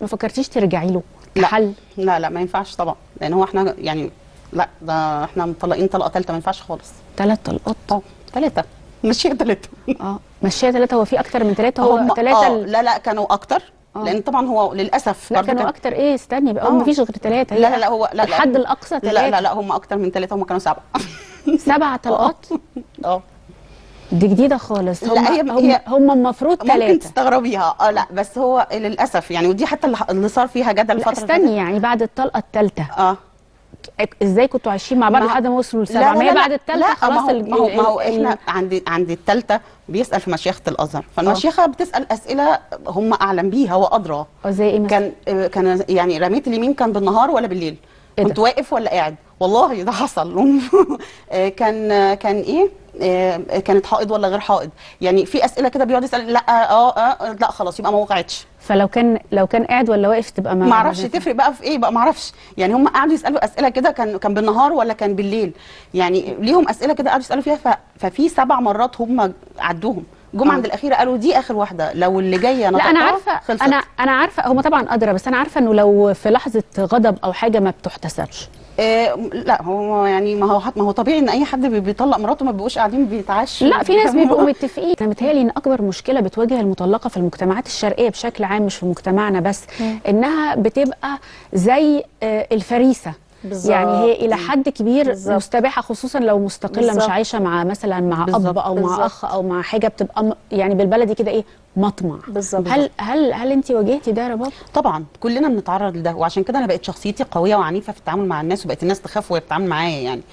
ما فكرتيش ترجعي له لا. كحل لا لا ما ينفعش طبعا لان هو احنا يعني لا ده احنا مطلقين طلقه ثالثه ما ينفعش خالص ثلاث طلقات اه ثلاثه مش هي ثلاثه اه مشيها ثلاثه هو في اكتر من ثلاثه هو هم- ثلاثه آه لا لا كانوا اكتر آه. لان طبعا هو للاسف لا برضو كانوا كان- اكتر ايه استني بقى هو آه. مفيش غير ثلاثه لا لا لا هو لا لا الحد الاقصى لا ثلاثه لا لا هم اكتر من ثلاثه هم كانوا سبعه سبع طلقات اه دي جديده خالص هم لا، هي- هم, هي- هم المفروض ممكن ثلاثه تستغربيها اه لا بس هو للاسف يعني ودي حتى اللي- اللي صار فيها جدل لا الفتره استني يعني بعد الطلقه الثالثه اه ازاي كنتوا عايشين مع بعض ما- لحد ما وصلوا لا لسبعه لا ما هي لا بعد لا، الثالثه لا، خلاص ما هو, ال- ما هو, ما هو ال- احنا عند عند الثالثه بيسال في مشيخه الازهر فالمشيخه بتسال اسئله هم اعلم بيها وادرى اه زي ايه مثلا كان آه، كان يعني رميت اليمين كان بالنهار ولا بالليل إيه ده؟ كنت واقف ولا قاعد والله ده حصل آه، كان آه، كان ايه آه، كانت حائض ولا غير حائض يعني في اسئله كده بيقعد يسال لا اه اه لا خلاص يبقى ما وقعتش فلو كان لو كان قاعد ولا واقف تبقى ما ما اعرفش تفرق بقى في ايه بقى ما اعرفش يعني هم قعدوا يسالوا اسئله كده كان كان بالنهار ولا كان بالليل يعني ليهم اسئله كده قعدوا يسالوا فيها ف... ففي سبع مرات هم عدوهم جم آه. عند الاخيره قالوا دي اخر واحده لو اللي جايه لا انا نطقها عارفه خلصت. انا انا عارفه هم طبعا ادرى بس انا عارفه انه لو في لحظه غضب او حاجه ما بتحتسبش آه لا هو يعني ما هو حت- ما هو طبيعي ان اي حد بي- بيطلق مراته ما بيبقوش قاعدين بيتعاشوا لا في ناس بيفهموا. بيبقوا متفقين انا متهيألي ان اكبر مشكله بتواجه المطلقه في المجتمعات الشرقيه بشكل عام مش في مجتمعنا بس انها بتبقى زي آه، الفريسه بالظبط. يعني هي الى حد كبير بالظبط. مستباحه خصوصا لو مستقله مش بالظبط. عايشه مع مثلا مع اب بالظبط. او مع بالظبط. اخ او مع حاجه بتبقى م- يعني بالبلدي كده ايه مطمع بالظبط. هل هل هل انت واجهتي ده يا رباب طبعا كلنا بنتعرض لده وعشان كده انا بقيت شخصيتي قويه وعنيفه في التعامل مع الناس وبقت الناس تخاف وهي بتتعامل معايا يعني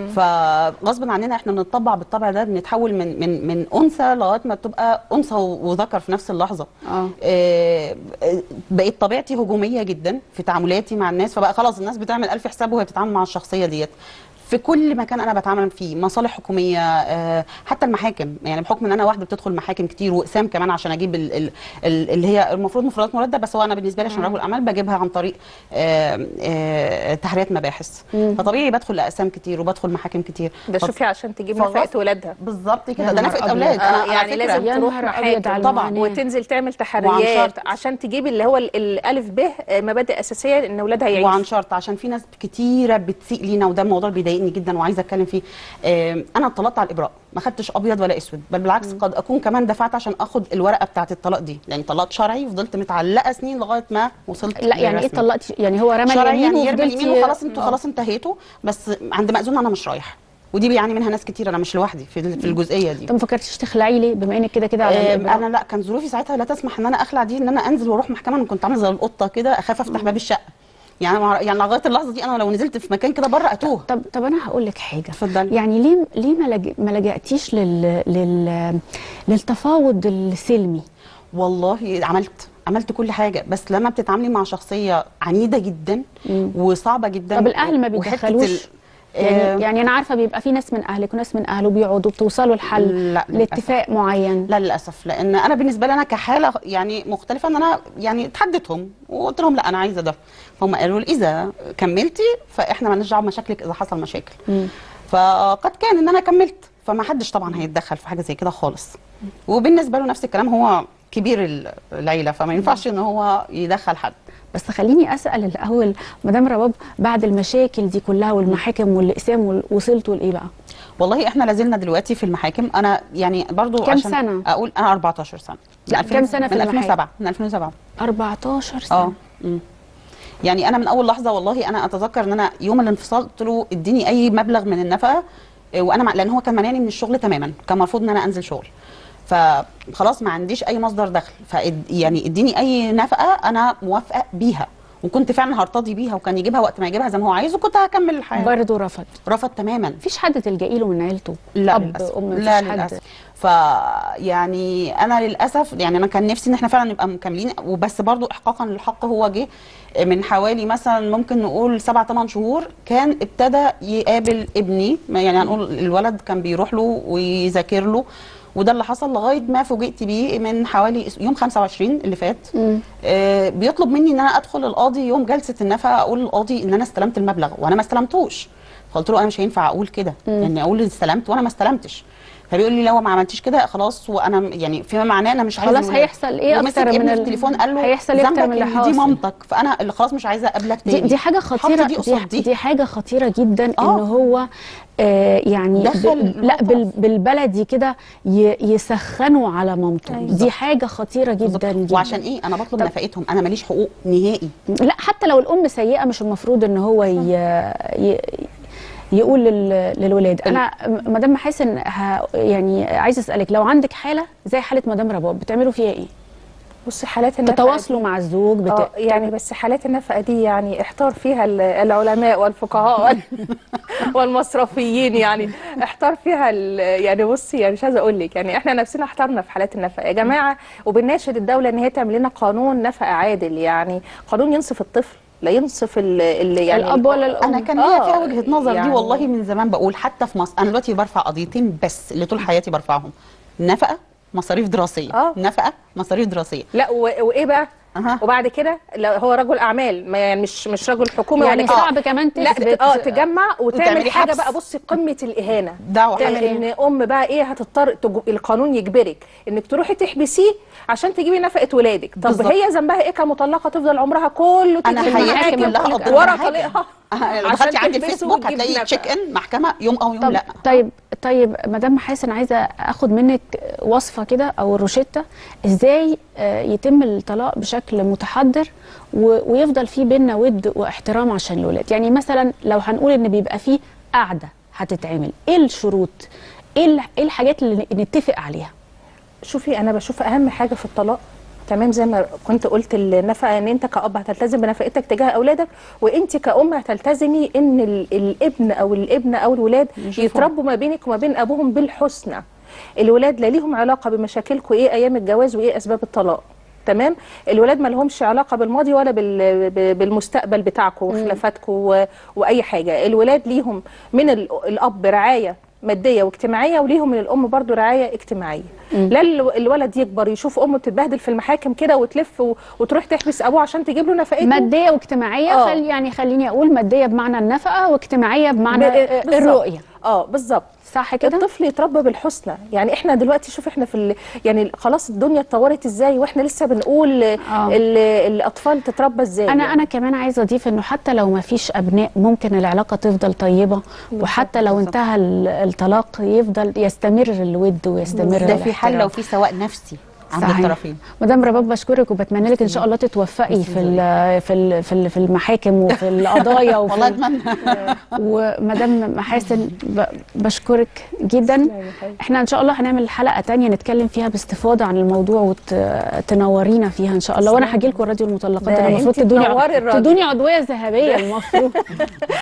فغصب عننا احنا بنطبع بالطبع ده بنتحول من من من انثى لغايه ما تبقى انثى و- وذكر في نفس اللحظه اه آه، آه، بقيت طبيعتي هجوميه جدا في تعاملاتي مع الناس فبقى خلاص الناس بتعمل الف حساب وهي بتتعامل مع الشخصيه ديت في كل مكان انا بتعامل فيه مصالح حكوميه آه، حتى المحاكم يعني بحكم ان انا واحده بتدخل محاكم كتير واقسام كمان عشان اجيب ال- ال- ال- اللي هي المفروض مفردات مرتب بس هو انا بالنسبه لي عشان رجل اعمال بجيبها عن طريق آه، آه، تحريات مباحث فطبيعي بدخل لاقسام كتير وبدخل محاكم كتير ده ف- شوفي عشان تجيب فغصب- نفقه ولادها بالظبط يا كده ده نهار نفقه أبيض. اولاد آه، انا على يعني فكرة- لازم يا تروح نهار محاكم أبيض على طبعاً. المعاناة. وتنزل تعمل وعن تحريات شرط. عشان تجيب اللي هو ال- الالف ب آه، مبادئ اساسيه ان اولادها يعيشوا وعن شرط عشان في ناس كتيره بتسيء لينا وده موضوع بيضايقني جدا وعايزه اتكلم فيه آم، انا اتطلقت على الابراء ما خدتش ابيض ولا اسود بل بالعكس قد اكون كمان دفعت عشان اخد الورقه بتاعه الطلاق دي يعني طلقت شرعي وفضلت متعلقه سنين لغايه ما وصلت لا يعني ايه للرسمي. طلقتي يعني هو رمى شرعي اليمين يعني يرمي وفضلتي اليمين وخلاص انتوا آه. خلاص انتهيتوا بس عند مأذون انا مش رايح ودي بيعاني منها ناس كتير انا مش لوحدي في في الجزئيه دي طب ما فكرتيش تخلعي ليه بما انك كده كده على آم، الإبراء؟ انا لا كان ظروفي ساعتها لا تسمح ان انا اخلع دي ان انا انزل واروح محكمه انا كنت عامله زي القطه كده اخاف افتح باب الشقه يعني مع- يعني لغايه اللحظه دي انا لو نزلت في مكان كده بره اتوه طب طب انا هقول لك حاجه اتفضلي. يعني ليه ليه ما لج- ما لجأتيش لل لل للتفاوض السلمي والله عملت عملت كل حاجه بس لما بتتعاملي مع شخصيه عنيده جدا وصعبه جدا طب الاهل ما وحتة بيتدخلوش ال- يعني آه، يعني انا عارفه بيبقى في ناس من اهلك وناس من اهله بيقعدوا بتوصلوا لحل لا، للأسف. لاتفاق معين لا للاسف لان انا بالنسبه لي انا كحاله يعني مختلفه ان انا يعني اتحديتهم وقلت لهم لا انا عايزه ده فهم قالوا لي اذا كملتي فاحنا مالناش دعوه بمشاكلك اذا حصل مشاكل فقد كان ان انا كملت فما حدش طبعا هيتدخل في حاجه زي كده خالص وبالنسبه له نفس الكلام هو كبير ال- العيله فما ينفعش ان هو يدخل حد بس خليني اسال الاول مدام رباب بعد المشاكل دي كلها والمحاكم والاقسام وال- وصلتوا لايه بقى والله احنا لازلنا دلوقتي في المحاكم انا يعني برضو كام عشان سنة؟ اقول انا 14 سنه لا، من 2000 كام سنة في من المحاكم؟ 2007 من 2007 14 سنه اه مم. يعني انا من اول لحظه والله انا اتذكر ان انا يوم الانفصال قلت له اديني اي مبلغ من النفقه آه، وانا مع لان هو كان مانعني من الشغل تماما كان المفروض ان انا انزل شغل فخلاص ما عنديش اي مصدر دخل ف يعني اديني اي نفقه انا موافقه بيها وكنت فعلا هرتضي بيها وكان يجيبها وقت ما يجيبها زي ما هو عايز وكنت هكمل الحياه برضه رفض رفض تماما مفيش حد تلجئي له من عيلته لا اب للأسف. ام مفيش لا حد للاسف ف يعني انا للاسف يعني انا كان نفسي ان احنا فعلا نبقى مكملين وبس برضو احقاقا للحق هو جه من حوالي مثلا ممكن نقول سبع ثمان شهور كان ابتدى يقابل ابني ما يعني هنقول الولد كان بيروح له ويذاكر له وده اللي حصل لغايه ما فوجئت بيه من حوالي يوم 25 اللي فات آه بيطلب مني ان انا ادخل القاضي يوم جلسه النفقه اقول للقاضي ان انا استلمت المبلغ وانا ما استلمتوش فقلت له انا مش هينفع اقول كده يعني اقول استلمت وانا ما استلمتش فبيقول لي لو ما عملتيش كده خلاص وانا يعني فيما معناه انا مش عايزه خلاص الولاد. هيحصل ايه ومسك اكتر من ابني ال- في التليفون قال له هيحصل ايه اكتر من ذنبك اللي ان دي حاصل مامتك فانا اللي خلاص مش عايزه اقابلك دي, تاني دي حاجه خطيره حط دي دي, قصاد دي, دي حاجه خطيره جدا ان آه. هو آه يعني دخل ب... لا الموقف. بال... بالبلدي كده ي... يسخنوا على مامته أيوة. دي حاجه خطيره جدا جدا وعشان ايه انا بطلب طب- نفقتهم انا ماليش حقوق نهائي لا حتى لو الام سيئه مش المفروض ان هو ي... ي... يقول لل... للولاد انا مدام محاسن ه... يعني عايزه اسالك لو عندك حاله زي حاله مدام رباب بتعملوا فيها ايه بصي حالات النفقه تتواصلوا مع الزوج بت... اه يعني بس حالات النفقه دي يعني احتار فيها ال- العلماء والفقهاء وال- والمصرفيين يعني احتار فيها ال- يعني بصي يعني مش عايزه اقول لك يعني احنا نفسنا احترنا في حالات النفقه يا جماعه وبنناشد الدوله ان هي تعمل لنا قانون نفقه عادل يعني قانون ينصف الطفل لا ينصف ال ال- يعني الأب ولا الأم؟ انا كان ليا آه، فيها وجهه نظر يعني- دي والله من زمان بقول حتى في مصر انا دلوقتي برفع قضيتين بس اللي طول حياتي برفعهم نفقه مصاريف دراسيه آه. نفقه مصاريف دراسيه لا و- وايه بقى أها. وبعد كده لو هو رجل اعمال ما يعني مش مش رجل حكومي يعني ولا كده صعب كمان لا تثبت اه تجمع وتعمل وتعملي حاجه حبس. بقى بصي قمه الاهانه دعوة تعمل حبس. ان ام بقى ايه هتضطر تجو... القانون يجبرك انك تروحي تحبسيه عشان تجيبي نفقه ولادك طب بالظبط. هي ذنبها ايه كمطلقه تفضل عمرها كله انا تجري في حياتي المحاكم كلها قضيت ورا حاجة. طليقها أه، لو عشان دخلتي عندي تحبسه الفيسبوك وتجيب هتلاقي نفقة. تشيك ان محكمه يوم او يوم طب لا طيب طيب مدام محاسن عايزه اخد منك وصفه كده او الروشته ازاي آه، يتم الطلاق بشكل متحضر و- ويفضل في بينا ود واحترام عشان الولاد يعني مثلا لو هنقول ان بيبقى في قعده هتتعمل ايه الشروط ايه ال- ايه الحاجات اللي نتفق عليها شوفي انا بشوف اهم حاجه في الطلاق تمام زي ما كنت قلت النفقه ان انت كأب هتلتزم بنفقتك تجاه اولادك وانت كأم هتلتزمي ان ال- الابن او الابنه او الولاد يشوفوا. يتربوا ما بينك وما بين ابوهم بالحسنى الولاد لا ليهم علاقه بمشاكلكم ايه ايام الجواز وايه اسباب الطلاق تمام الولاد ما لهمش علاقه بالماضي ولا بال- ب- بالمستقبل بتاعكم وخلافاتكم و- واي حاجه الولاد ليهم من ال- الاب رعايه ماديه واجتماعيه وليهم من الام برضو رعايه اجتماعيه لا ال- الولد يكبر يشوف امه بتتبهدل في المحاكم كده وتلف و- وتروح تحبس ابوه عشان تجيب له نفقته ماديه واجتماعيه آه. خل يعني خليني اقول ماديه بمعنى النفقه واجتماعيه بمعنى ب- آه، بالظبط. الرؤيه اه بالظبط صح كده الطفل يتربى بالحسنى يعني احنا دلوقتي شوف احنا في ال... يعني خلاص الدنيا اتطورت ازاي واحنا لسه بنقول آه. ال... الاطفال تتربى ازاي انا يعني. انا كمان عايزه اضيف انه حتى لو ما فيش ابناء ممكن العلاقه تفضل طيبه وحتى لو بالظبط. انتهى ال- الطلاق يفضل يستمر الود ويستمر ده في حل الاحترام. لو في سواء نفسي عند صحيح. الطرفين مدام رباب بشكرك وبتمنى لك ان شاء الله تتوفقي في ال- في ال- في ال- في المحاكم وفي القضايا والله وفي اتمنى ومدام محاسن ب- بشكرك جدا تسلمي يا حبيبتي. احنا ان شاء الله هنعمل حلقه تانية نتكلم فيها باستفاضه عن الموضوع وتنورينا فيها ان شاء الله وانا هاجي لكم راديو المطلقات ده انا المفروض انتي تدوني تنوري الراديو. تدوني عضويه ذهبيه المفروض